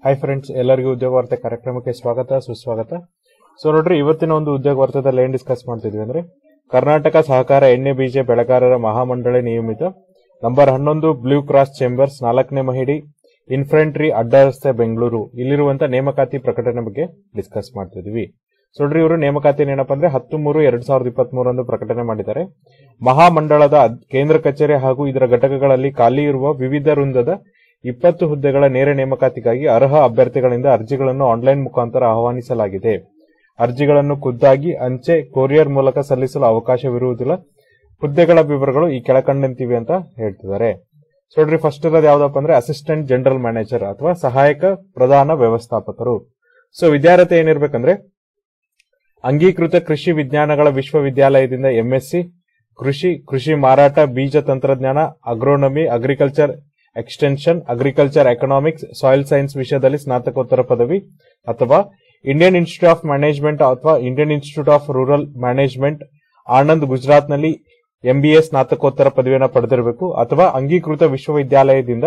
hi friends ಎಲ್ಲರಿಗೂ ಉದ್ಯೋಗ ವಾರ್ತೆ ಕಾರ್ಯಕ್ರಮಕ್ಕೆ ಸ್ವಾಗತ ಸುಸ್ವಾಗತ ಸೊ ನೋಡ್ರಿ ಇವತ್ತಿನ ಒಂದು ಉದ್ಯೋಗ ವಾರ್ತೆದಲ್ಲಿ ಏನ್ ಡಿಸ್ಕಸ್ ಮಾಡ್ತಿದ್ವಿ ಅಂದ್ರೆ ಕರ್ನಾಟಕ ಸಹಕಾರ ಎಣ್ಣೆ ಬೀಜ ಬೆಳೆಗಾರರ ಮಹಾಮಂಡಳಿ ನಿಯಮಿತ ನಂಬರ್ ಹನ್ನೊಂದು ಬ್ಲೂ ಕ್ರಾಸ್ ಚೇಂಬರ್ಸ್ ನಾಲ್ಕನೇ ಮಹಿಡಿ ಇನ್ಫ್ರಂಟ್ರಿ ಅಡ್ಡ ರಸ್ತೆ ಬೆಂಗಳೂರು ಇಲ್ಲಿರುವಂತ ನೇಮಕಾತಿ ಪ್ರಕಟಣೆ ಬಗ್ಗೆ ಡಿಸ್ಕಸ್ ಮಾಡ್ತಿದ್ವಿ ಸೊ ನೋಡ್ರಿ ಇವರು ನೇಮಕಾತಿ ಏನಪ್ಪಾ ಅಂದ್ರೆ ಹತ್ತು ಮೂರು ಎರಡ್ ಸಾವಿರದ ಇಪ್ಪತ್ತ್ ಮೂರಂದು ಪ್ರಕಟಣೆ ಮಾಡಿದ್ದಾರೆ ಮಹಾಮಂಡಳದ ಅದ್- ಕೇಂದ್ರ ಕಚೇರಿ ಹಾಗೂ ಇದರ ಘಟಕಗಳಲ್ಲಿ ಖಾಲಿ ಇರುವ ವಿವಿಧ ವೃಂದದ ಇಪ್ಪತ್ತು ಹುದ್ದೆಗಳ ನೇರ ನೇಮಕಾತಿಗಾಗಿ ಅರ್ಹ ಅಭ್ಯರ್ಥಿಗಳಿಂದ ಅರ್ಜಿಗಳನ್ನು ಆನ್ಲೈನ್ ಮುಖಾಂತರ ಆಹ್ವಾನಿಸಲಾಗಿದೆ ಅರ್ಜಿಗಳನ್ನು ಖುದ್ದಾಗಿ ಅಂಚೆ ಕೊರಿಯರ್ ಮೂಲಕ ಸಲ್ಲಿಸಲು ಅವಕಾಶವಿರುವುದಿಲ್ಲ ಹುದ್ದೆಗಳ ವಿವರಗಳು ಈ ಕೆಳಕಂಡಂತಿವೆ ಅಂತ ಹೇಳ್ತಿದ್ದಾರೆ ಸೊ ನೋಡ್ರಿ ಫಸ್ಟ್ ಇರೋದು ಯಾವ್ದಪ್ಪ ಅಂದ್ರೆ ಅಸಿಸ್ಟೆಂಟ್ ಜನರಲ್ ಮ್ಯಾನೇಜರ್ ಅಥವಾ ಸಹಾಯಕ ಪ್ರಧಾನ ವ್ಯವಸ್ಥಾಪಕರು ಸೊ ವಿದ್ಯಾರ್ಥಿ ಏನಿರ್ಬೇಕಂದ್ರೆ ಅಂಗೀಕೃತ ಕೃಷಿ ವಿಜ್ಞಾನಗಳ ವಿಶ್ವವಿದ್ಯಾಲಯದಿಂದ ಎಂಎಸ್ಸಿ ಕೃಷಿ ಕೃಷಿ ಮಾರಾಟ ಬೀಜ ತಂತ್ರಜ್ಞಾನ agronomy agriculture extension agriculture economics soil science ವಿಷಯದಲ್ಲಿ ಸ್ನಾತಕೋತ್ತರ ಪದವಿ ಅಥವಾ ಇಂಡಿಯನ್ ಇನ್ಸ್ಟಿಟ್ಯೂಟ್ ಆಫ್ ಮ್ಯಾನೇಜ್ಮೆಂಟ್ ಅಥವಾ Indian Institute of Rural Management Anand ಗುಜರಾತ್ನಲ್ಲಿ ಎಂಬಿಎ ಸ್ನಾತಕೋತ್ತರ ಪದವಿಯನ್ನು ಪಡೆದಿರಬೇಕು ಅಥವಾ ಅಂಗೀಕೃತ ವಿಶ್ವವಿದ್ಯಾಲಯದಿಂದ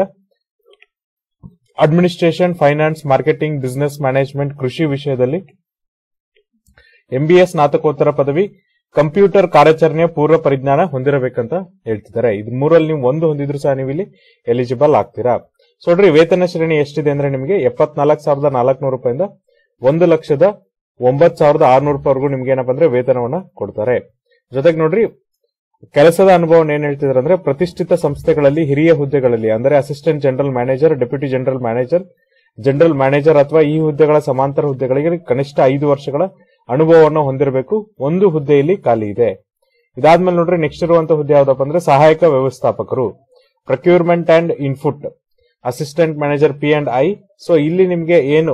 administration finance marketing business management ಕೃಷಿ ವಿಷಯದಲ್ಲಿ ಎಂಬಿಎ ಸ್ನಾತಕೋತ್ತರ ಪದವಿ ಕಂಪ್ಯೂಟರ್ ಕಾರ್ಯಾಚರಣೆಯ ಪೂರ್ವ ಪರಿಜ್ಞಾನ ಹೊಂದಿರಬೇಕಂತ ಹೇಳ್ತಿದ್ದಾರೆ ಇದು ಮೂರಲ್ಲಿ ನೀವು ಒಂದು ಹೊಂದಿದ್ರು ಸಹ ನೀವು ಇಲ್ಲಿ ಎಲಿಜಿಬಲ್ ಆಗ್ತೀರಾ ಸೊ ನೋಡ್ರಿ ವೇತನ ಶ್ರೇಣಿ ಎಷ್ಟಿದೆ ಅಂದ್ರೆ ನಿಮಗೆ ಎಪ್ಪತ್ನಾಲ್ಕು ಸಾವಿರದ ನಾಲ್ಕುನೂರು ರೂಪಾಯಿಂದ ಒಂದು ಲಕ್ಷದ ಒಂಬತ್ತು ಸಾವಿರದ ಆರ್ನೂರು ರೂಪಾಯಿವರೆಗೂ ನಿಮ್ಗೆ ಏನಪ್ಪ ಅಂದ್ರೆ ವೇತನವನ್ನ ಕೊಡ್ತಾರೆ ಜೊತೆಗೆ ನೋಡ್ರಿ ಕೆಲಸದ ಅನುಭವ ಏನ್ ಹೇಳ್ತಿದ್ದಾರೆ ಅಂದ್ರೆ ಪ್ರತಿಷ್ಠಿತ ಸಂಸ್ಥೆಗಳಲ್ಲಿ ಹಿರಿಯ ಹುದ್ದೆಗಳಲ್ಲಿ ಅಂದ್ರೆ assistant general manager deputy general manager general manager ಅಥವಾ ಈ ಹುದ್ದೆಗಳ ಸಮಾಂತರ ಹುದ್ದೆಗಳಿಗೆ ಕನಿಷ್ಠ ಐದು ವರ್ಷಗಳ ಅನುಭವವನ್ನು ಹೊಂದಿರಬೇಕು ಒಂದು ಹುದ್ದೆಯಲ್ಲಿ ಖಾಲಿ ಇದೆ ಇದಾದ್ಮೇಲೆ ನೋಡ್ರಿ ನೆಕ್ಸ್ಟ್ ಇರುವಂತಹ ಹುದ್ದೆ ಯಾವ್ದಪ್ಪ ಅಂದ್ರೆ ಸಹಾಯಕ ವ್ಯವಸ್ಥಾಪಕರು procurement and input assistant manager P and I so ಇಲ್ಲಿ ನಿಮ್ಗೆ ಏನು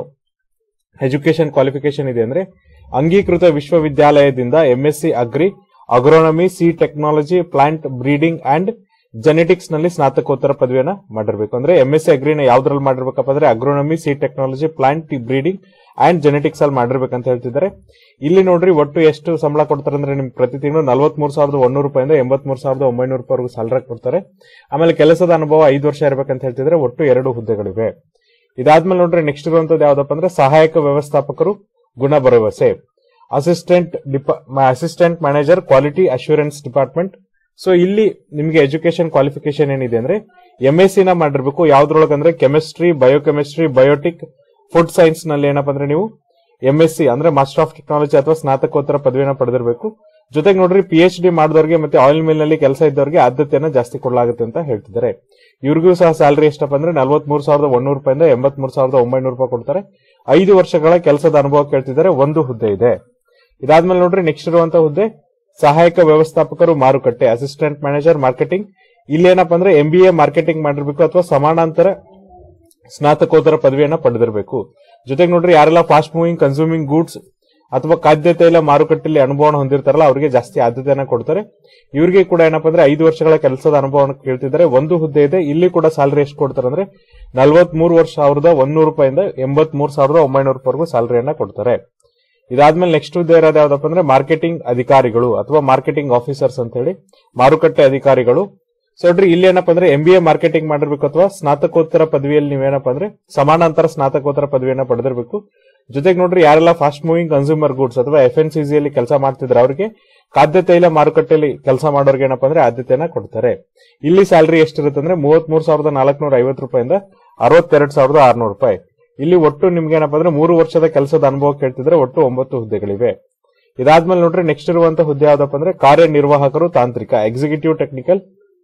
ಎಜುಕೇಶನ್ ಕ್ವಾಲಿಫಿಕೇಶನ್ ಇದೆ ಅಂದ್ರೆ ಅಂಗೀಕೃತ ವಿಶ್ವವಿದ್ಯಾಲಯದಿಂದ MSc agri agronomy C technology plant breeding and genetics ನಲ್ಲಿ ಸ್ನಾತಕೋತ್ತರ ಪದವಿಯನ್ನ ಮಾಡಿರ್ಬೇಕು ಅಂದ್ರೆ ಎಂಎಸ್ಸಿ ಅಗ್ರಿನ ಯಾವ್ದ್ರಲ್ಲಿ ಮಾಡಿರ್ಬೇಕಪ್ಪ ಅಂದ್ರೆ agronomy C technology plant breeding and genetics ಅಲ್ಲಿ ಮಾಡಿರ್ಬೇಕಂತ ಹೇಳ್ತಿದ್ದಾರೆ ಇಲ್ಲಿ ನೋಡ್ರಿ ಒಟ್ಟು ಎಷ್ಟು ಸಂಬಳ ಕೊಡ್ತಾರೆ ಅಂದ್ರೆ ನಿಮ್ಗೆ ಪ್ರತಿ ತಿಂಗಳು ನಲ್ವತ್ಮೂರು ಸಾವಿರದ ಒಂದೂರು ರೂಪಾಯಿಂದ ಎಂಬತ್ಮೂರು ಸಾವಿರದ ಒಂಬೈನೂರು ರೂಪಾಯಿವರೆಗೂ ಸ್ಯಾಲರಿ ಕೊಡ್ತಾರೆ ಆಮೇಲೆ ಕೆಲಸದ ಅನುಭವ ಐದು ವರ್ಷ ಇರಬೇಕಂತ ಹೇಳ್ತಿದ್ರೆ ಒಟ್ಟು ಎರಡು ಹುದ್ದೆಗಳಿವೆ ಇದಾದ್ಮೇಲೆ ನೋಡ್ರಿ ನೆಕ್ಸ್ಟ್ ಇರುವಂತದ್ದು ಯಾವ್ದಪ್ಪ ಅಂದ್ರೆ ಸಹಾಯಕ ವ್ಯವಸ್ಥಾಪಕರು ಗುಣ ಭರವಸೆ assistant assistant manager quality assurance department so ಇಲ್ಲಿ ನಿಮ್ಗೆ ಎಜುಕೇಶನ್ ಕ್ವಾಲಿಫಿಕೇಶನ್ ಏನಿದೆ ಅಂದ್ರೆ ಎಂಎಸ್ಸಿ ನ ಮಾಡಿರ್ಬೇಕು ಯಾವ್ದ್ರೊಳಗೆ ಅಂದ್ರೆ chemistry biochemistry biotic food science ನಲ್ಲಿ ಏನಪ್ಪ ಅಂದ್ರೆ ನೀವು ಎಂಎಸ್ಸಿ ಅಂದ್ರೆ ಮಾಸ್ಟರ್ ಆಫ್ ಟೆಕ್ನಾಲಜಿ ಅಥವಾ ಸ್ನಾತಕೋತ್ತರ ಪದವಿಯನ್ನು ಪಡೆದಿರಬೇಕು ಜೊತೆಗೆ ನೋಡ್ರಿ ಪಿ ಎಚ್ ಡಿ ಮಾಡಿದವರಿಗೆ ಮತ್ತೆ ಆಯಿಲ್ ಮಿಲ್ ನಲ್ಲಿ ಕೆಲಸ ಇದ್ದವರಿಗೆ ಆದ್ಯತೆಯನ್ನ ಜಾಸ್ತಿ ಕೊಡಲಾಗುತ್ತೆ ಅಂತ ಹೇಳ್ತಿದ್ದಾರೆ ಇವ್ರಿಗೂ ಸಹ ಸ್ಯಾಲರಿ ಎಷ್ಟಪ್ಪ ಅಂದ್ರೆ ನಲ್ವತ್ಮೂರು ಸಾವಿರದ ಒಂದೂರು ರೂಪಾಯಿಂದ ಎಂಬತ್ಮೂರು ಸಾವಿರದ ಒಂಬೈನೂರು ರೂಪಾಯಿ ಕೊಡ್ತಾರೆ ಐದು ವರ್ಷಗಳ ಕೆಲಸದ ಅನುಭವ ಕೇಳ್ತಿದ್ದಾರೆ ಒಂದು ಹುದ್ದೆ ಇದೆ ಇದಾದ್ಮೇಲೆ ನೋಡ್ರಿ ನೆಕ್ಸ್ಟ್ ಇರುವಂತ ಹುದ್ದೆ ಸಹಾಯಕ ವ್ಯವಸ್ಥಾಪಕರು ಮಾರುಕಟ್ಟೆ ಅಸಿಸ್ಟೆಂಟ್ ಮ್ಯಾನೇಜರ್ ಮಾರ್ಕೆಟಿಂಗ್ ಇಲ್ಲಿ ಏನಪ್ಪ ಅಂದ್ರೆ ಎಂಬಿಎ ಮಾರ್ಕೆಟಿಂಗ್ ಮಾಡಿರ್ಬೇಕು ಅಥವಾ ಸಮಾನಾಂತರ ಸ್ನಾತಕೋತ್ತರ ಪದವಿಯನ್ನ ಪಡೆದಿರಬೇಕು ಜೊತೆಗೆ ನೋಡ್ರಿ ಯಾರೆಲ್ಲ ಫಾಸ್ಟ್ ಮೂವಿಂಗ್ ಕನ್ಸ್ಯೂಮಿಂಗ್ ಗೂಡ್ಸ್ ಅಥವಾ ಖಾದ್ಯ ತೈಲ ಮಾರುಕಟ್ಟೆಯಲ್ಲಿ ಅನುಭವ ಹೊಂದಿರ್ತಾರಲ್ಲ ಅವರಿಗೆ ಜಾಸ್ತಿ ಆದ್ಯತೆಯನ್ನ ಕೊಡ್ತಾರೆ ಇವರಿಗೆ ಕೂಡ ಏನಪ್ಪಾ ಅಂದ್ರೆ ಐದು ವರ್ಷಗಳ ಕೆಲಸದ ಅನುಭವವನ್ನು ಕೇಳ್ತಿದ್ದಾರೆ ಒಂದು ಹುದ್ದೆ ಇದೆ ಇಲ್ಲಿ ಕೂಡ ಸ್ಯಾಲರಿ ಎಷ್ಟು ಕೊಡ್ತಾರೆ ಅಂದ್ರೆ ನಲ್ವತ್ಮೂರು ವರ್ಷ ಸಾವಿರದ ಒಂದೂರು ರೂಪಾಯಿಂದ ಎಂಬತ್ಮೂರು ಸಾವಿರದ ಒಂಬೈನೂರು ರೂಪಾಯಿವರೆಗೂ ಸ್ಯಾಲರಿಯನ್ನ ಕೊಡ್ತಾರೆ ಇದಾದ್ಮೇಲೆ ನೆಕ್ಸ್ಟ್ ಹುದ್ದೆ ಇರೋದು ಯಾವ್ದಪ್ಪ ಅಂದ್ರೆ ಮಾರ್ಕೆಟಿಂಗ್ ಅಧಿಕಾರಿಗಳು ಅಥವಾ ಮಾರ್ಕೆಟಿಂಗ್ ಆಫೀಸರ್ಸ್ ಅಂತ ಹೇಳಿ ಮಾರುಕಟ್ಟೆ ಅಧಿಕಾರಿಗಳು ಸೊ ನೋಡ್ರಿ ಇಲ್ಲಿ ಏನಪ್ಪಾ ಅಂದ್ರೆ ಎಂಬಿಎ ಮಾರ್ಕೆಟಿಂಗ್ ಮಾಡಿರ್ಬೇಕು ಅಥವಾ ಸ್ನಾತಕೋತ್ತರ ಪದವಿಯಲ್ಲಿ ನೀವೇನಪ್ಪ ಅಂದ್ರೆ ಸಮಾನಾಂತರ ಸ್ನಾತಕೋತ್ತರ ಪದವಿಯನ್ನ ಪಡೆದಿರಬೇಕು ಜೊತೆಗೆ ನೋಡ್ರಿ ಯಾರೆಲ್ಲ ಫಾಸ್ಟ್ ಮೂವಿಂಗ್ ಕನ್ಸ್ಯೂಮರ್ ಗೂಡ್ಸ್ ಅಥವಾ ಎಫ್ ಎನ್ ಸಿಸಿಯಲ್ಲಿ ಕೆಲಸ ಮಾಡ್ತಿದ್ರೆ ಅವರಿಗೆ ಖಾದ್ಯ ತೈಲ ಮಾರುಕಟ್ಟೆಯಲ್ಲಿ ಕೆಲಸ ಮಾಡೋರ್ಗೆ ಏನಪ್ಪ ಅಂದ್ರೆ ಆದ್ಯತೆಯನ್ನ ಕೊಡ್ತಾರೆ ಇಲ್ಲಿ ಸ್ಯಾಲರಿ ಎಷ್ಟಿರುತ್ತೆ ಅಂದ್ರೆ ಮೂವತ್ಮೂರು ಸಾವಿರದ ನಾಲ್ಕುನೂರ ಐವತ್ತು ರೂಪಾಯಿಂದ ಅರವತ್ತೆರಡು ಸಾವಿರದ ಆರ್ನೂರು ರೂಪಾಯಿ ಇಲ್ಲಿ ಒಟ್ಟು ನಿಮ್ಗೆ ಏನಪ್ಪ ಅಂದ್ರೆ ಮೂರು ವರ್ಷದ ಕೆಲಸದ ಅನುಭವ ಕೇಳ್ತಿದ್ರೆ ಒಟ್ಟು ಒಂಬತ್ತು ಹುದ್ದೆಗಳಿವೆ ಇದಾದ್ಮೇಲೆ ನೋಡ್ರಿ ನೆಕ್ಸ್ಟ್ ಇರುವಂತ ಹುದ್ದೆ ಯಾವ್ದಪ್ಪ ಅಂದ್ರೆ ಕಾರ್ಯನಿರ್ವಾಹಕರು ತಾಂತ್ರಿಕ ಎಕ್ಸಿಕ್ಯೂಟಿವ್ ಟೆಕ್ನಿಕಲ್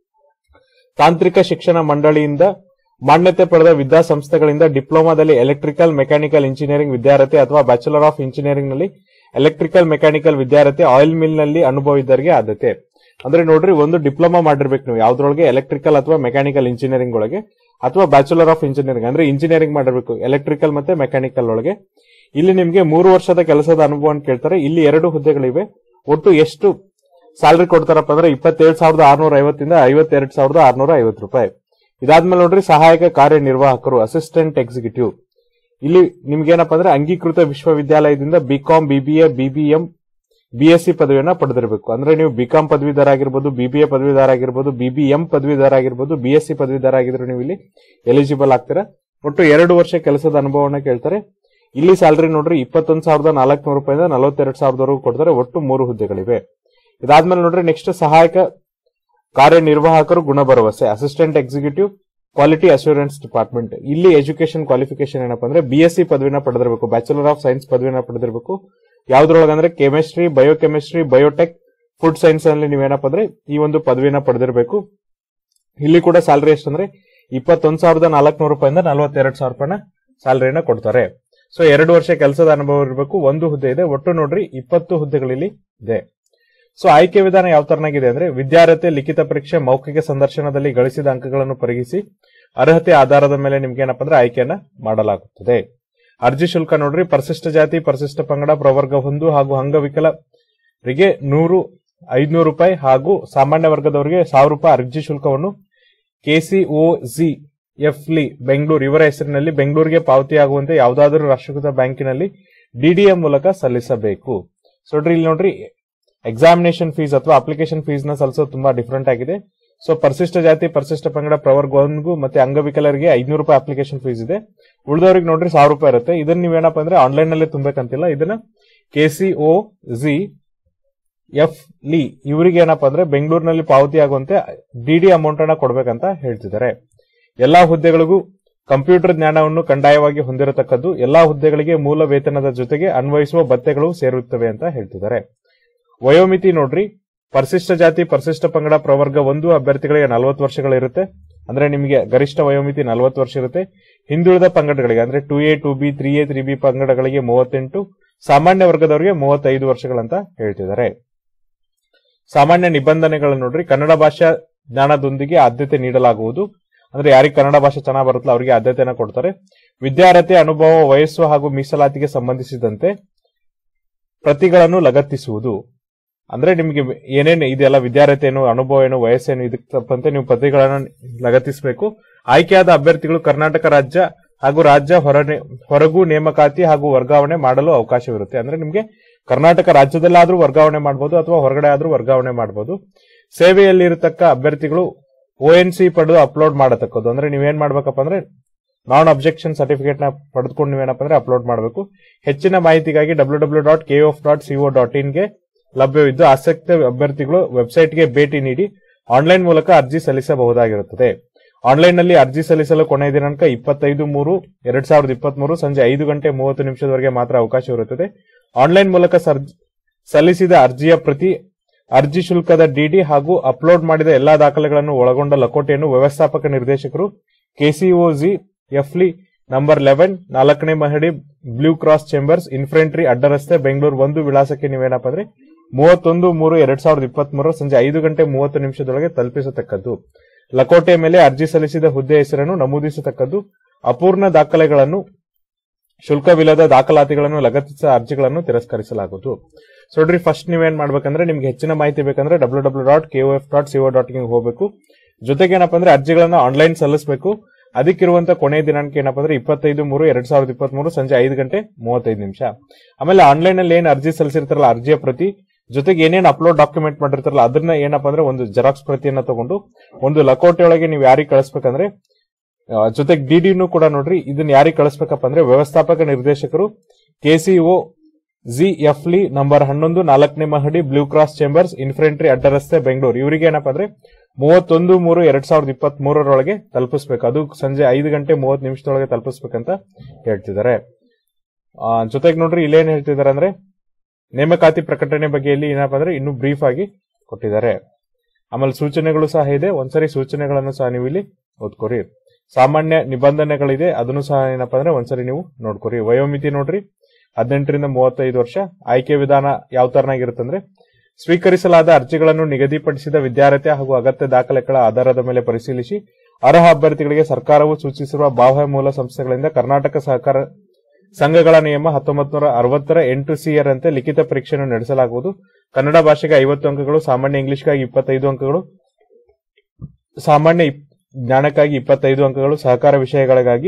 ತಾಂತ್ರಿಕ ಶಿಕ್ಷಣ ಮಂಡಳಿಯಿಂದ ಮಾನ್ಯತೆ ಪಡೆದ ವಿದ್ಯಾಸಂಸ್ಥೆಗಳಿಂದ ಡಿಪ್ಲೊಮಾದಲ್ಲಿ ಎಲೆಕ್ಟ್ರಿಕಲ್ ಮೆಕ್ಯಾನಿಕಲ್ ಇಂಜಿನಿಯರಿಂಗ್ ವಿದ್ಯಾರ್ಥಿ ಅಥವಾ ಬ್ಯಾಚುಲರ್ ಆಫ್ ಇಂಜಿನಿಯರಿಂಗ್ ನಲ್ಲಿ ಎಲೆಕ್ಟ್ರಿಕಲ್ ಮೆಕ್ಯಾನಿಕಲ್ ವಿದ್ಯಾರ್ಥಿ ಆಯಿಲ್ ಮಿಲ್ ನಲ್ಲಿ ಅನುಭವ ಇದ್ದವರಿಗೆ ಆದ್ಯತೆ ಅಂದ್ರೆ ನೋಡ್ರಿ ಒಂದು ಡಿಪ್ಲೊಮಾ ಮಾಡಿರ್ಬೇಕು ನೀವು ಯಾವ್ದ್ರೊಳಗೆ ಎಲೆಕ್ಟ್ರಿಕಲ್ ಅಥವಾ ಮೆಕ್ಯಾನಿಕಲ್ ಇಂಜಿನಿಯರಿಂಗ್ ಒಳಗೆ ಅಥವಾ ಬ್ಯಾಚುಲರ್ ಆಫ್ ಇಂಜಿನಿಯರಿಂಗ್ ಅಂದ್ರೆ ಇಂಜಿನಿಯರಿಂಗ್ ಮಾಡಿರ್ಬೇಕು ಎಲೆಕ್ಟ್ರಿಕಲ್ ಮತ್ತೆ ಮೆಕ್ಯಾನಿಕಲ್ ಒಳಗೆ ಇಲ್ಲಿ ನಿಮ್ಗೆ ಮೂರು ವರ್ಷದ ಕೆಲಸದ ಅನುಭವ ಕೇಳ್ತಾರೆ ಇಲ್ಲಿ ಎರಡು ಹುದ್ದೆಗಳಿವೆ ಒಟ್ಟು ಎಷ್ಟು ಸ್ಯಾಲರಿ ಕೊಡ್ತಾರಪ್ಪ ಅಂದ್ರೆ ಇಪ್ಪತ್ತೇಳು ಸಾವಿರದ ಆರ್ನೂರ ಐವತ್ತಿಂದ ಐವತ್ತೆರಡು ಸಾವಿರದ ಆರ್ನೂರ ಐವತ್ತು ರೂಪಾಯಿ ಇದಾದ್ಮೇಲೆ ನೋಡ್ರಿ ಸಹಾಯಕ ಕಾರ್ಯನಿರ್ವಾಹಕರು ಅಸಿಸ್ಟೆಂಟ್ ಎಕ್ಸಿಕ್ಯೂಟಿವ್ ಇಲ್ಲಿ ನಿಮ್ಗೇನಪ್ಪ ಅಂದ್ರೆ ಅಂಗೀಕೃತ ವಿಶ್ವವಿದ್ಯಾಲಯದಿಂದ ಬಿಕಾಂ ಬಿಬಿಎ ಬಿಬಿಎಂ ಬಿಎಸ್ಸಿ ಪದವಿಯನ್ನ ಪಡೆದಿರಬೇಕು ಅಂದ್ರೆ ನೀವು ಬಿಕಾಂ ಪದವೀಧರ ಆಗಿರ್ಬೋದು ಬಿಬಿಎ ಪದವೀಧರ ಆಗಿರ್ಬೋದು ಬಿಬಿಎಂ ಪದವೀಧರ ಆಗಿರ್ಬೋದು ಬಿಎಸ್ಸಿ ಪದವೀಧರ ಆಗಿದ್ರು ನೀವು ಇಲ್ಲಿ ಎಲಿಜಿಬಲ್ ಆಗ್ತೀರಾ ಒಟ್ಟು ಎರಡು ವರ್ಷ ಕೆಲಸದ ಅನುಭವನ ಕೇಳ್ತಾರೆ ಇಲ್ಲಿ ಸ್ಯಾಲರಿ ನೋಡ್ರಿ ಇಪ್ಪತ್ತೊಂದು ಸಾವಿರದ ನಾಲ್ಕುನೂರು ರೂಪಾಯಿಂದ ನಲವತ್ತೆರಡು ಸಾವಿರದವರೆಗೂ ಕೊಡ್ತಾರೆ ಒಟ್ಟು ಮೂರು ಹುದ್ದೆಗಳಿವೆ ಇದಾದ್ಮೇಲೆ ನೋಡ್ರಿ ನೆಕ್ಸ್ಟ್ ಸಹಾಯಕ ಕಾರ್ಯನಿರ್ವಾಹಕರು ಗುಣ ಭರವಸೆ assistant executive quality assurance department ಇಲ್ಲಿ ಎಜುಕೇಶನ್ ಕ್ವಾಲಿಫಿಕೇಶನ್ ಏನಪ್ಪಾ ಅಂದ್ರೆ ಬಿ ಎಸ್ ಸಿ ಪದವಿನ ಪಡೆದಿರಬೇಕು ಬ್ಯಾಚುಲರ್ ಆಫ್ ಸೈನ್ಸ್ ಪದವಿನ ಪಡೆದಿರಬೇಕು ಯಾವ್ದ್ರೊಳಗಂದ್ರೆ chemistry biochemistry biotech food science ಅಲ್ಲಿ ನೀವೇನಪ್ಪ ಅಂದ್ರೆ ಈ ಒಂದು ಪದವಿನ ಪಡೆದಿರಬೇಕು ಇಲ್ಲಿ ಕೂಡ ಸ್ಯಾಲರಿ ಎಷ್ಟಂದ್ರೆ ಇಪ್ಪತ್ತೊಂದು ಸಾವಿರದ ನಾಲ್ಕುನೂರು ರೂಪಾಯಿಂದ ನಲವತ್ತೆರಡು ಸಾವಿರ ರೂಪಾಯಿನ ಸ್ಯಾಲರಿನ ಕೊಡ್ತಾರೆ ಸೊ ಎರಡು ವರ್ಷ ಕೆಲಸದ ಅನುಭವ ಇರಬೇಕು ಒಂದು ಹುದ್ದೆ ಇದೆ ಒಟ್ಟು ನೋಡ್ರಿ ಇಪ್ಪತ್ತು ಹುದ್ದೆಗಳಲ್ಲಿ ಇದೆ ಸೊ ಆಯ್ಕೆ ವಿಧಾನ ಯಾವ ತರನಾಗಿದೆ ಅಂದ್ರೆ ವಿದ್ಯಾರ್ಹತೆ ಲಿಖಿತ ಪರೀಕ್ಷೆ ಮೌಖಿಕ ಸಂದರ್ಶನದಲ್ಲಿ ಗಳಿಸಿದ ಅಂಕಗಳನ್ನು ಪರಿಗಣಿಸಿ ಅರ್ಹತೆ ಆಧಾರದ ಮೇಲೆ ನಿಮ್ಗೆ ಏನಪ್ಪಾ ಅಂದ್ರೆ ಆಯ್ಕೆಯನ್ನ ಮಾಡಲಾಗುತ್ತದೆ ಅರ್ಜಿ ಶುಲ್ಕ ನೋಡ್ರಿ ಪರಿಶಿಷ್ಟ ಜಾತಿ ಪರಿಶಿಷ್ಟ ಪಂಗಡ ಪ್ರವರ್ಗ ಒಂದು ಹಾಗೂ ಅಂಗವಿಕಲರಿಗೆ ನೂರು ಐದ್ನೂರು ರೂಪಾಯಿ ಹಾಗೂ ಸಾಮಾನ್ಯ ವರ್ಗದವರಿಗೆ ಸಾವಿರ ರೂಪಾಯಿ ಅರ್ಜಿ ಶುಲ್ಕವನ್ನು ಕೆಸಿಒಜಿ ಎಫ್ ಲಿ ಬೆಂಗಳೂರು ಇವರ ಹೆಸರಿನಲ್ಲಿ ಬೆಂಗಳೂರಿಗೆ ಪಾವತಿಯಾಗುವಂತೆ ಯಾವುದಾದರೂ ರಾಷ್ಟ್ರೀಕೃತ ಬ್ಯಾಂಕಿನಲ್ಲಿ ಡಿಡಿಎಂ ಮೂಲಕ ಸಲ್ಲಿಸಬೇಕು ಸೊ ನೋಡ್ರಿ ಇಲ್ಲಿ ನೋಡ್ರಿ ಎಕ್ಸಾಮಿನೇಷನ್ ಫೀಸ್ ಅಥವಾ ಅಪ್ಲಿಕೇಶನ್ ಫೀಸ್ ನ ಸಲ್ಲಿಸೋದು ತುಂಬಾ ಡಿಫರೆಂಟ್ ಆಗಿದೆ ಸೊ ಪರಿಶಿಷ್ಟ ಜಾತಿ ಪರಿಶಿಷ್ಟ ಪಂಗಡ ಪ್ರವರ್ಗ ಒಂದ್ಗೂ ಮತ್ತೆ ಅಂಗವಿಕಲರಿಗೆ ಐದ್ನೂರು ರೂಪಾಯಿ ಅಪ್ಲಿಕೇಶನ್ ಫೀಸ್ ಇದೆ ಉಳಿದವ್ರಿಗೆ ನೋಡ್ರಿ ಸಾವಿರ ರೂಪಾಯಿ ಇರುತ್ತೆ ಇದನ್ನ ನೀವೇನಪ್ಪ ಅಂದ್ರೆ ಆನ್ಲೈನ್ ನಲ್ಲಿ ತುಂಬಬೇಕಂತಿಲ್ಲ ಇದನ್ನ ಕೆಸಿಒ ಜಿ ಎಫ್ ಲಿ ಇವರಿಗೆ ಏನಪ್ಪಾ ಅಂದ್ರೆ ಬೆಂಗಳೂರಿನಲ್ಲಿ ಪಾವತಿ ಆಗುವಂತೆ ಡಿಡಿ ಅಮೌಂಟ್ ಅನ್ನ ಕೊಡ್ಬೇಕಂತ ಹೇಳ್ತಿದ್ದಾರೆ ಎಲ್ಲಾ ಹುದ್ದೆಗಳಿಗೂ ಕಂಪ್ಯೂಟರ್ ಜ್ಞಾನವನ್ನು ಕಡ್ಡಾಯವಾಗಿ ಹೊಂದಿರತಕ್ಕದ್ದು ಎಲ್ಲಾ ಹುದ್ದೆಗಳಿಗೆ ಮೂಲ ವೇತನದ ಜೊತೆಗೆ ಅನ್ವಯಿಸುವ ಭತ್ಯೆಗಳು ಸೇರುತ್ತವೆ ಅಂತ ಹೇಳ್ತಿದ್ದಾರೆ ವಯೋಮಿತಿ ನೋಡ್ರಿ ಪರಿಶಿಷ್ಟ ಜಾತಿ ಪರಿಶಿಷ್ಟ ಪಂಗಡ ಪ್ರವರ್ಗ ಒಂದು ಅಭ್ಯರ್ಥಿಗಳಿಗೆ ನಲವತ್ತು ವರ್ಷಗಳಿರುತ್ತೆ ಅಂದ್ರೆ ನಿಮಗೆ ಗರಿಷ್ಠ ವಯೋಮಿತಿ ನಲವತ್ತು ವರ್ಷ ಇರುತ್ತೆ ಹಿಂದುಳಿದ ಪಂಗಡಗಳಿಗೆ ಅಂದ್ರೆ two A two B three A three B ಪಂಗಡಗಳಿಗೆ ಮೂವತ್ತೆಂಟು ಸಾಮಾನ್ಯ ವರ್ಗದವರಿಗೆ ಮೂವತ್ತೈದು ವರ್ಷಗಳಂತ ಹೇಳ್ತಿದ್ದಾರೆ ಸಾಮಾನ್ಯ ನಿಬಂಧನೆಗಳನ್ನು ನೋಡ್ರಿ ಕನ್ನಡ ಭಾಷಾ ಜ್ಞಾನದೊಂದಿಗೆ ಆದ್ಯತೆ ನೀಡಲಾಗುವುದು ಅಂದ್ರೆ ಯಾರಿಗೆ ಕನ್ನಡ ಭಾಷೆ ಚೆನ್ನಾಗಿ ಬರುತ್ತಲ್ಲ ಅವರಿಗೆ ಆದ್ಯತೆಯನ್ನು ಕೊಡ್ತಾರೆ ವಿದ್ಯಾರ್ಹತೆ ಅನುಭವ ವಯಸ್ಸು ಹಾಗೂ ಮೀಸಲಾತಿಗೆ ಸಂಬಂಧಿಸಿದಂತೆ ಪ್ರತಿಗಳನ್ನು ಲಗತ್ತಿಸುವುದು ಅಂದ್ರೆ ನಿಮಗೆ ಏನೇನು ಇದೆಲ್ಲ ವಿದ್ಯಾರ್ಹತೆ ಏನು ಅನುಭವ ಏನು ವಯಸ್ಸೇನು ಇದಕ್ಕೆ ತಪ್ಪಂತೆ ನೀವು ಪದವಿಗಳನ್ನು ಲಗತ್ತಿಸಬೇಕು ಆಯ್ಕೆಯಾದ ಅಭ್ಯರ್ಥಿಗಳು ಕರ್ನಾಟಕ ರಾಜ್ಯ ಹಾಗೂ ರಾಜ್ಯ ಹೊರ ಹೊರಗೂ ನೇಮಕಾತಿ ಹಾಗೂ ವರ್ಗಾವಣೆ ಮಾಡಲು ಅವಕಾಶವಿರುತ್ತೆ ಅಂದ್ರೆ ನಿಮಗೆ ಕರ್ನಾಟಕ ರಾಜ್ಯದಲ್ಲಾದ್ರೂ ವರ್ಗಾವಣೆ ಮಾಡಬಹುದು ಅಥವಾ ಹೊರಗಡೆ ಆದ್ರೂ ವರ್ಗಾವಣೆ ಮಾಡಬಹುದು ಸೇವೆಯಲ್ಲಿ ಇರತಕ್ಕ ಅಭ್ಯರ್ಥಿಗಳು ಒ ಎನ್ ಸಿ ಪಡೆದು ಅಪ್ಲೋಡ್ ಮಾಡತಕ್ಕದ್ದು ಅಂದ್ರೆ ನೀವೇನ್ ಮಾಡ್ಬೇಕಪ್ಪ ಅಂದ್ರೆ ನಾನ್ ಅಬ್ಜೆಕ್ಷನ್ ಸರ್ಟಿಫಿಕೇಟ್ ನ ಪಡೆದುಕೊಂಡು ನೀವೇನಪ್ಪ ಅಂದ್ರೆ ಅಪ್ಲೋಡ್ ಮಾಡಬೇಕು ಹೆಚ್ಚಿನ ಮಾಹಿತಿಗಾಗಿ W W dot K of dot CO dot ಇನ್ಗೆ ಲಭ್ಯವಿದ್ದು ಆಸಕ್ತ ಅಭ್ಯರ್ಥಿಗಳು ವೆಬ್ಸೈಟ್ಗೆ ಭೇಟಿ ನೀಡಿ ಆನ್ಲೈನ್ ಮೂಲಕ ಅರ್ಜಿ ಸಲ್ಲಿಸಬಹುದಾಗಿರುತ್ತದೆ ಆನ್ಲೈನ್ ನಲ್ಲಿ ಅರ್ಜಿ ಸಲ್ಲಿಸಲು ಕೊನೆಯ ದಿನಾಂಕ ಇಪ್ಪತ್ತೈದು ಮೂರು ಎರಡ್ ಸಾವಿರದ ಇಪ್ಪತ್ಮೂರು ಸಂಜೆ ಐದು ಗಂಟೆ ಮೂವತ್ತು ನಿಮಿಷದವರೆಗೆ ಮಾತ್ರ ಅವಕಾಶವಿರುತ್ತದೆ ಆನ್ಲೈನ್ ಮೂಲಕ ಸರ್ಜ್- ಸಲ್ಲಿಸಿದ ಅರ್ಜಿಯ ಪ್ರತಿ ಅರ್ಜಿ ಶುಲ್ಕದ ಡಿಡಿ ಹಾಗೂ ಅಪ್ಲೋಡ್ ಮಾಡಿದ ಎಲ್ಲಾ ದಾಖಲೆಗಳನ್ನು ಒಳಗೊಂಡ ಲಕೋಟೆಯನ್ನು ವ್ಯವಸ್ಥಾಪಕ ನಿರ್ದೇಶಕರು ಕೆಸಿಒಜಿ ಎಫ್ಲಿ ನಂಬರ್ ಲೆವೆನ್ ನಾಲ್ಕನೇ ಮಹಡಿ ಬ್ಲೂ ಕ್ರಾಸ್ ಚೇಂಬರ್ಸ್ ಇನ್ಫ್ರೆಂಟ್ರಿ ಅಡ್ಡ ರಸ್ತೆ ಬೆಂಗಳೂರು ಒಂದು ವಿಳಾಸಕ್ಕೆ ನೀವೇನಪ್ಪ ಅಂದ್ರೆ ಮೂವತ್ತೊಂದು ಮೂರು ಎರಡ್ ಸಾವಿರದ ಇಪ್ಪತ್ಮೂರು ಸಂಜೆ ಐದು ಗಂಟೆ ಮೂವತ್ತು ನಿಮಿಷದೊಳಗೆ ತಲುಪಿಸತಕ್ಕದ್ದು ಲಕೋಟೆ ಮೇಲೆ ಅರ್ಜಿ ಸಲ್ಲಿಸಿದ ಹುದ್ದೆ ಹೆಸರನ್ನು ನಮೂದಿಸತಕ್ಕದ್ದು ಅಪೂರ್ಣ ದಾಖಲೆಗಳನ್ನು ಶುಲ್ಕವಿಲ್ಲದ ದಾಖಲಾತಿಗಳನ್ನು ಲಗತ್ತಿಸಿದ ಅರ್ಜಿಗಳನ್ನು ತಿರಸ್ಕರಿಸಲಾಗುವುದು ಸೊ ನೋಡ್ರಿ ಫಸ್ಟ್ ನೀವೇನ್ ಮಾಡ್ಬೇಕಂದ್ರೆ ನಿಮ್ಗೆ ಹೆಚ್ಚಿನ ಮಾಹಿತಿ ಬೇಕಂದ್ರೆ W W dot K F dot CO dot in ಹೋಗಬೇಕು ಜೊತೆಗೆ ಏನಪ್ಪಾ ಅಂದ್ರೆ ಅರ್ಜಿಗಳನ್ನ ಆನ್ಲೈನ್ ಸಲ್ಲಿಸಬೇಕು ಅದಕ್ಕಿರುವಂತ ಕೊನೆಯ ದಿನಾಂಕ ಏನಪ್ಪಾ ಅಂದ್ರೆ ಇಪ್ಪತ್ತೈದು ಮೂರು ಎರಡ್ ಸಾವಿರದ ಇಪ್ಪತ್ಮೂರು ಸಂಜೆ ಐದು ಗಂಟೆ ಮೂವತ್ತೈದು ನಿಮಿಷ ಆಮೇಲೆ ಆನ್ಲೈನ್ ಅಲ್ಲಿ ಏನ್ ಅರ್ಜಿ ಸಲ್ಲಿಸಿರ್ತಾರಲ್ಲ ಅರ್ಜಿಯ ಪ್ರತಿ ಜೊತೆಗೆ ಏನೇನ್ ಅಪ್ಲೋಡ್ ಡಾಕ್ಯುಮೆಂಟ್ ಮಾಡಿರ್ತಾರಲ್ಲ ಅದನ್ನ ಏನಪ್ಪಾ ಅಂದ್ರೆ ಒಂದು ಜೆರಾಕ್ಸ್ ಪ್ರತಿಯನ್ನ ತಗೊಂಡು ಒಂದು ಲಕೋಟೆ ಒಳಗೆ ನೀವು ಯಾರಿಗೆ ಕಳಿಸ್ಬೇಕಂದ್ರೆ ಆ, ಜೊತೆಗೆ ಡಿಡಿನೂ ಕೂಡ ನೋಡ್ರಿ ಇದನ್ನ ಯಾರಿಗೆ ಕಳಿಸ್ಬೇಕಪ್ಪ ಅಂದ್ರೆ ವ್ಯವಸ್ಥಾಪಕ ನಿರ್ದೇಶಕರು ಕೆಸಿಒ ಜಿ ಎಫ್ ಲಿ ನಂಬರ್ ಹನ್ನೊಂದು ನಾಲ್ಕನೇ ಮಹಡಿ ಬ್ಲೂ ಕ್ರಾಸ್ ಚೇಂಬರ್ಸ್ ಇನ್ಫ್ರೆಂಟ್ರಿ ಅಡ್ಡ ರಸ್ತೆ ಬೆಂಗಳೂರು ಇವರಿಗೆ ಏನಪ್ಪಾ ಅಂದ್ರೆ ಮೂವತ್ತೊಂದು ಮೂರು ಎರಡ್ ಸಾವಿರದ ಇಪ್ಪತ್ತ್ ಮೂರರೊಳಗೆ ತಲುಪಿಸ್ಬೇಕು ಅದು ಸಂಜೆ ಐದು ಗಂಟೆ ಮೂವತ್ತು ನಿಮಿಷದೊಳಗೆ ತಲುಪಿಸ್ಬೇಕಂತ ಹೇಳ್ತಿದ್ದಾರೆ ಆ, ಜೊತೆಗೆ ನೋಡ್ರಿ ಇಲ್ಲೇನ್ ಹೇಳ್ತಿದ್ದಾರೆ ಅಂದ್ರೆ ನೇಮಕಾತಿ ಪ್ರಕಟಣೆ ಬಗ್ಗೆ ಇಲ್ಲಿ ಏನಪ್ಪಾ ಅಂದ್ರೆ ಇನ್ನೂ ಬ್ರೀಫ್ ಆಗಿ ಕೊಟ್ಟಿದ್ದಾರೆ ಆಮೇಲೆ ಸೂಚನೆಗಳು ಸಹ ಇದೆ ಒಂದ್ಸರಿ ಸೂಚನೆಗಳನ್ನು ಸಹ ನೀವು ಇಲ್ಲಿ ಓದ್ಕೊರಿ ಸಾಮಾನ್ಯ ನಿಬಂಧನೆಗಳಿದೆ ಅದನ್ನು ಸಹ ಏನಪ್ಪಾ ಅಂದ್ರೆ ಒಂದ್ಸರಿ ನೀವು ನೋಡ್ಕೊರಿ ವಯೋಮಿತಿ ನೋಡ್ರಿ ಹದಿನೆಂಟರಿಂದ ಮೂವತ್ತೈದು ವರ್ಷ ಆಯ್ಕೆ ವಿಧಾನ ಯಾವ ತರನಾಗಿರುತ್ತಂದ್ರೆ ಸ್ವೀಕರಿಸಲಾದ ಅರ್ಜಿಗಳನ್ನು ನಿಗದಿಪಡಿಸಿದ ವಿದ್ಯಾರ್ಥಿ ಹಾಗೂ ಅಗತ್ಯ ದಾಖಲೆಗಳ ಆಧಾರದ ಮೇಲೆ ಪರಿಶೀಲಿಸಿ ಅರ್ಹ ಅಭ್ಯರ್ಥಿಗಳಿಗೆ ಸರ್ಕಾರವು ಸೂಚಿಸಿರುವ ಬಾಹ್ಯ ಮೂಲ ಸಂಸ್ಥೆಗಳಿಂದ ಕರ್ನಾಟಕ ಸಹಕಾರ ಸಂಘಗಳ ನಿಯಮ ಹತ್ತೊಂಬತ್ತು ನೂರ ಅರವತ್ತರ ಎಂಟು ಸಿಯರಂತೆ ಲಿಖಿತ ಪರೀಕ್ಷೆಯನ್ನು ನಡೆಸಲಾಗುವುದು ಕನ್ನಡ ಭಾಷೆಗೆ ಐವತ್ತು ಅಂಕಗಳು ಸಾಮಾನ್ಯ ಇಂಗ್ಲಿಷ್ಗಾಗಿ ಇಪ್ಪತ್ತೈದು ಅಂಕಗಳು ಸಾಮಾನ್ಯ ಇಪ್- ಜ್ಞಾನಕ್ಕಾಗಿ ಇಪ್ಪತ್ತೈದು ಅಂಕಗಳು ಸಹಕಾರ ವಿಷಯಗಳಿಗಾಗಿ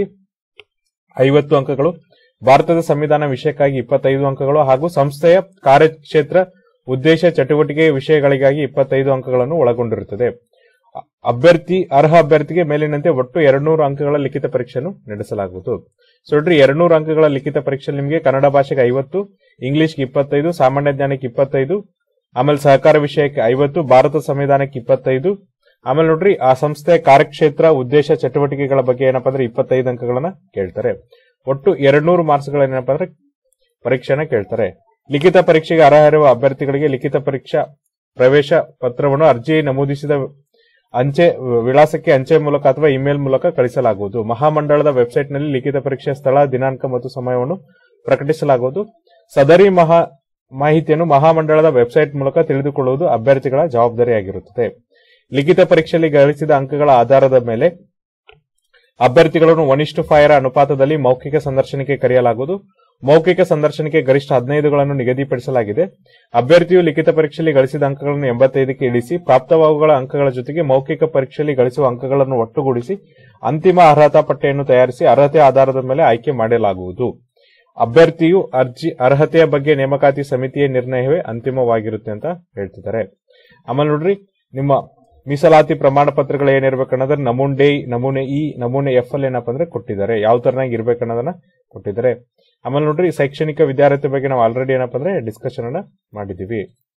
ಐವತ್ತು ಅಂಕಗಳು ಭಾರತದ ಸಂವಿಧಾನ ವಿಷಯಕ್ಕಾಗಿ ಇಪ್ಪತ್ತೈದು ಅಂಕಗಳು ಹಾಗೂ ಸಂಸ್ಥೆಯ ಕಾರ್ಯಕ್ಷೇತ್ರ ಉದ್ದೇಶ ಚಟುವಟಿಕೆ ವಿಷಯಗಳಿಗಾಗಿ ಇಪ್ಪತ್ತೈದು ಅಂಕಗಳನ್ನು ಒಳಗೊಂಡಿರುತ್ತದೆ ಅ- ಅಭ್ಯರ್ಥಿ ಅರ್ಹ ಅಭ್ಯರ್ಥಿಗೆ ಮೇಲಿನಂತೆ ಒಟ್ಟು ಎರಡ್ನೂರು ಅಂಕಗಳ ಲಿಖಿತ ಪರೀಕ್ಷೆಯನ್ನು ನಡೆಸಲಾಗುವುದು ಸೊ ನೋಡ್ರಿ ಎರಡ್ನೂರು ಅಂಕಗಳ ಲಿಖಿತ ಪರೀಕ್ಷೆ ನಿಮಗೆ ಕನ್ನಡ ಭಾಷೆಗೆ ಐವತ್ತು ಇಂಗ್ಲಿಷ್ಗೆ ಇಪ್ಪತ್ತೈದು ಸಾಮಾನ್ಯ ಜ್ಞಾನಕ್ಕೆ ಇಪ್ಪತ್ತೈದು ಆಮೇಲೆ ಸಹಕಾರ ವಿಷಯಕ್ಕೆ ಐವತ್ತು ಭಾರತ ಸಂವಿಧಾನಕ್ಕೆ ಇಪ್ಪತ್ತೈದು ಆಮೇಲೆ ನೋಡ್ರಿ ಆ ಸಂಸ್ಥೆಯ ಕಾರ್ಯಕ್ಷೇತ್ರ ಉದ್ದೇಶ ಚಟುವಟಿಕೆಗಳ ಬಗ್ಗೆ ಏನಪ್ಪಾ ಅಂದ್ರೆ ಇಪ್ಪತ್ತೈದು ಅಂಕಗಳನ್ನ ಕೇಳ್ತಾರೆ ಒಟ್ಟು ಎರಡ್ನೂರು ಮಾರ್ಕ್ಸ್ ಗಳೇನಪ್ಪ ಅಂದ್ರೆ ಪರೀಕ್ಷೆನ ಕೇಳ್ತಾರೆ ಲಿಖಿತ ಪರೀಕ್ಷೆಗೆ ಅರ್ಹರಿರುವ ಅಭ್ಯರ್ಥಿಗಳಿಗೆ ಲಿಖಿತ ಪರೀಕ್ಷಾ ಪ್ರವೇಶ ಪತ್ರವನ್ನು ಅರ್ಜಿ ನಮೂದಿಸಿದ ಅಂಚೆ ವಿಳಾಸಕ್ಕೆ ಅಂಚೆ ಮೂಲಕ ಅಥವಾ ಇಮೇಲ್ ಮೂಲಕ ಕಳಿಸಲಾಗುವುದು ಮಹಾಮಂಡಳದ ವೆಬ್ಸೈಟ್ನಲ್ಲಿ ಲಿಖಿತ ಪರೀಕ್ಷೆಯ ಸ್ಥಳ ದಿನಾಂಕ ಮತ್ತು ಸಮಯವನ್ನು ಪ್ರಕಟಿಸಲಾಗುವುದು ಸದರಿ ಮಹಾ ಮಾಹಿತಿಯನ್ನು ಮಹಾಮಂಡಳದ ವೆಬ್ಸೈಟ್ ಮೂಲಕ ತಿಳಿದುಕೊಳ್ಳುವುದು ಅಭ್ಯರ್ಥಿಗಳ ಜವಾಬ್ದಾರಿಯಾಗಿರುತ್ತದೆ ಲಿಖಿತ ಪರೀಕ್ಷೆಯಲ್ಲಿ ಗಳಿಸಿದ ಅಂಕಗಳ ಆಧಾರದ ಮೇಲೆ ಅಭ್ಯರ್ಥಿಗಳನ್ನು ಒನ್ ಇಷ್ಟು ಫೈರ್ ಅನುಪಾತದಲ್ಲಿ ಮೌಖಿಕ ಸಂದರ್ಶನಕ್ಕೆ ಕರೆಯಲಾಗುವುದು ಮೌಖಿಕ ಸಂದರ್ಶನಕ್ಕೆ ಗರಿಷ್ಠ ಹದಿನೈದುಗಳನ್ನು ನಿಗದಿಪಡಿಸಲಾಗಿದೆ ಅಭ್ಯರ್ಥಿಯು ಲಿಖಿತ ಪರೀಕ್ಷೆಯಲ್ಲಿ ಗಳಿಸಿದ ಅಂಕಗಳನ್ನು ಎಂಬತ್ತೈದಕ್ಕೆ ಇಳಿಸಿ ಪ್ರಾಪ್ತವಾಗುಗಳ ಅಂಕಗಳ ಜೊತೆಗೆ ಮೌಖಿಕ ಪರೀಕ್ಷೆಯಲ್ಲಿ ಗಳಿಸುವ ಅಂಕಗಳನ್ನು ಒಟ್ಟುಗೂಡಿಸಿ ಅಂತಿಮ ಅರ್ಹತಾ ಪಟ್ಟಿಯನ್ನು ತಯಾರಿಸಿ ಅರ್ಹತೆ ಆಧಾರದ ಮೇಲೆ ಆಯ್ಕೆ ಮಾಡಲಾಗುವುದು ಅಭ್ಯರ್ಥಿಯು ಅರ್ಜಿ ಅರ್ಹತೆಯ ಬಗ್ಗೆ ನೇಮಕಾತಿ ಸಮಿತಿಯ ನಿರ್ಣಯವೇ ಅಂತಿಮವಾಗಿರುತ್ತೆ ಅಂತ ಹೇಳ್ತಿದ್ದಾರೆ ಆಮೇಲೆ ನೋಡ್ರಿ ನಿಮ್ಮ ಮೀಸಲಾತಿ ಪ್ರಮಾಣ ಪತ್ರಗಳು ಏನಿರ್ಬೇಕನ್ನೋದ್ರ ನಮೂನೆ ನಮೂನೆ ಇ ನಮೂನೆ ಎಫ್ ಅಲ್ಲಿ ಏನಪ್ಪ ಅಂದ್ರೆ ಕೊಟ್ಟಿದ್ದಾರೆ ಯಾವ ತರನಾಗಿ ಇರ್ಬೇಕನ್ನೋದನ್ನ ಕೊಟ್ಟಿದ್ದಾರೆ ಆಮೇಲೆ ನೋಡ್ರಿ ಶೈಕ್ಷಣಿಕ ವಿದ್ಯಾರ್ಥಿ ಬಗ್ಗೆ ನಾವು ಆಲ್ರೆಡಿ ಏನಪ್ಪ ಅಂದ್ರೆ ಡಿಸ್ಕಷನ್ ಅನ್ನ ಮಾಡಿದೀವಿ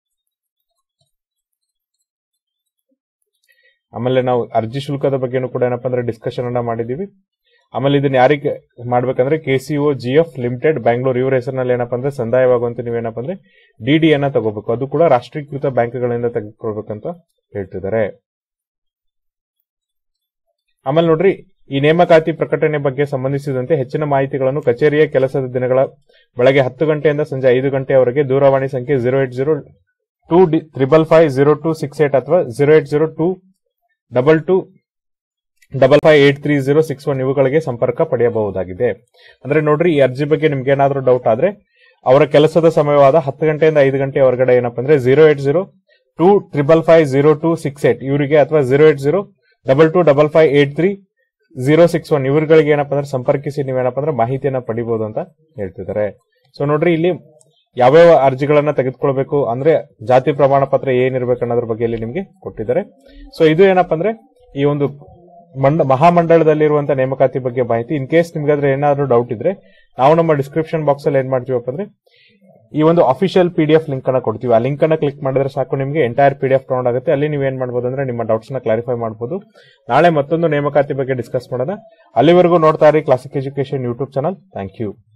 ಆಮೇಲೆ ನಾವು ಅರ್ಜಿ ಶುಲ್ಕದ ಬಗ್ಗೆನೂ ಕೂಡ ಏನಪ್ಪ ಅಂದ್ರೆ ಡಿಸ್ಕಷನ್ ಅನ್ನ ಮಾಡಿದೀವಿ ಆಮೇಲೆ ಇದನ್ನ ಯಾರಿಗೆ ಮಾಡ್ಬೇಕಂದ್ರೆ K C O G F limited Bangalore ಇವ್ರ ಹೆಸರಿನಲ್ಲಿ ಏನಪ್ಪ ಅಂದ್ರೆ ಸಂದಾಯವಾಗುವಂತ ನೀವೇನಪ್ಪ ಅಂದ್ರೆ ಡಿ ಡಿ ಅನ್ನ ತಗೋಬೇಕು ಅದು ಕೂಡ ರಾಷ್ಟ್ರೀಕೃತ ಬ್ಯಾಂಕ್ಗಳಿಂದ ತೆಗೆದುಕೊಳ್ಬೇಕಂತ ಹೇಳ್ತಿದ್ದಾರೆ ಆಮೇಲೆ ನೋಡ್ರಿ ಈ ನೇಮಕಾತಿ ಪ್ರಕಟಣೆ ಬಗ್ಗೆ ಸಂಬಂಧಿಸಿದಂತೆ ಹೆಚ್ಚಿನ ಮಾಹಿತಿಗಳನ್ನು ಕಚೇರಿಯ ಕೆಲಸದ ದಿನಗಳ ಬೆಳಗ್ಗೆ ಹತ್ತು ಗಂಟೆಯಿಂದ ಸಂಜೆ ಐದು ಗಂಟೆಯವರೆಗೆ ದೂರವಾಣಿ ಸಂಖ್ಯೆ zero eight zero two D triple five zero two six eight ಅಥವಾ zero eight zero two double two double five eight three zero six one ಇವುಗಳಿಗೆ ಸಂಪರ್ಕ ಪಡೆಯಬಹುದಾಗಿದೆ ಅಂದ್ರೆ ನೋಡ್ರಿ ಈ ಅರ್ಜಿ ಬಗ್ಗೆ ನಿಮ್ಗೆ ಏನಾದ್ರೂ ಡೌಟ್ ಆದ್ರೆ ಅವರ ಕೆಲಸದ ಸಮಯವಾದ ಹತ್ತು ಗಂಟೆಯಿಂದ ಐದು ಗಂಟೆ ಹೊರಗಡೆ ಏನಪ್ಪ ಅಂದ್ರೆ zero eight zero two triple five zero two six eight ಇವರಿಗೆ ಅಥವಾ zero eight zero double two double five eight three zero six one ಇವ್ರುಗಳಿಗೆ ಏನಪ್ಪ ಅಂದ್ರೆ ಸಂಪರ್ಕಿಸಿ ನೀವೇನಪ್ಪ ಅಂದ್ರೆ ಮಾಹಿತಿಯನ್ನ ಪಡಿಬಹುದು ಅಂತ ಹೇಳ್ತಿದ್ದಾರೆ ಸೊ ನೋಡ್ರಿ ಇಲ್ಲಿ ಯಾವ್ಯಾವ ಅರ್ಜಿಗಳನ್ನ ತೆಗೆದುಕೊಳ್ಬೇಕು ಅಂದ್ರೆ ಜಾತಿ ಪ್ರಮಾಣ ಪತ್ರ ಏನಿರ್ಬೇಕು ಅನ್ನೋದ್ರ ಬಗ್ಗೆ ಇಲ್ಲಿ ನಿಮ್ಗೆ ಕೊಟ್ಟಿದ್ದಾರೆ ಸೊ ಇದು ಏನಪ್ಪ ಅಂದ್ರೆ ಈ ಒಂದು ಮಂಡ ಮಹಾಮಂಡಳದಲ್ಲಿರುವಂತ ನೇಮಕಾತಿ ಬಗ್ಗೆ ಮಾಹಿತಿ ಇನ್ ಕೇಸ್ ನಿಮ್ಗೆ ಅದ್ರ ಏನಾದ್ರು ಡೌಟ್ ಇದ್ರೆ ನಾವು ನಮ್ಮ ಡಿಸ್ಕ್ರಿಪ್ಷನ್ ಬಾಕ್ಸ್ ಅಲ್ಲಿ ಏನ್ ಮಾಡ್ತೀವಪ್ಪ ಅಂದ್ರೆ ಈ ಒಂದು official P D F link ಅನ್ನ ಕೊಡ್ತೀವಿ ಆ ಲಿಂಕ್ ಅನ್ನ ಕ್ಲಿಕ್ ಮಾಡಿದ್ರೆ ಸಾಕು ನಿಮಗೆ entire P D F download ಆಗುತ್ತೆ ಅಲ್ಲಿ ನೀವು ಏನ್ ಮಾಡ್ಬೋದು ಅಂದ್ರೆ ನಿಮ್ಮ ಡೌಟ್ಸ್ ನ ಕ್ಲಾರಿಫೈ ಮಾಡಬಹುದು ನಾಳೆ ಮತ್ತೊಂದು ನೇಮಕಾತಿ ಬಗ್ಗೆ ಡಿಸ್ಕಸ್ ಮಾಡೋಣ ಅಲ್ಲಿವರೆಗೂ ನೋಡ್ತಾ ಇರಿ classic education YouTube channel thank you